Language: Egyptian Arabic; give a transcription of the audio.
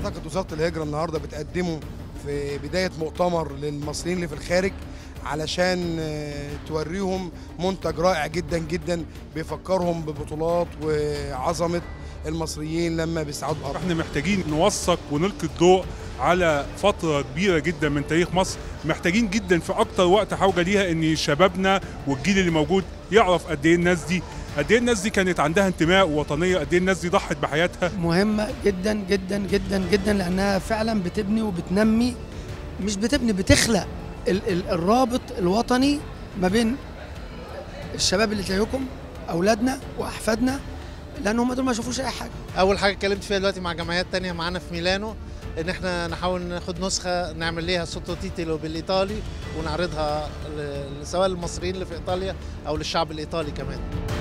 اعتقد وزاره الهجره النهارده بتقدمه في بدايه مؤتمر للمصريين اللي في الخارج علشان آه، توريهم منتج رائع جدا جدا بيفكرهم ببطولات وعظمه المصريين لما بيسعدوا الارض احنا محتاجين نوثق ونلقي الضوء على فترة كبيرة جدا من تاريخ مصر محتاجين جدا في أكتر وقت حوجة ليها إن شبابنا والجيل اللي موجود يعرف قد إيه الناس دي قد إيه الناس دي كانت عندها انتماء ووطنية قد إيه الناس دي ضحت بحياتها مهمة جدا جدا جدا جدا لأنها فعلا بتبني وبتنمي مش بتبني بتخلق ال ال الرابط الوطني ما بين الشباب اللي زيكم أولادنا وأحفادنا لأن هم دول ما يشوفوش أي حاجة اول حاجه اتكلمت فيها دلوقتي مع جمعيات تانية معانا في ميلانو ان احنا نحاول ناخد نسخه نعمل ليها سوتو تيتلو بالايطالي ونعرضها ل- سواء للمصريين اللي في ايطاليا او للشعب الايطالي كمان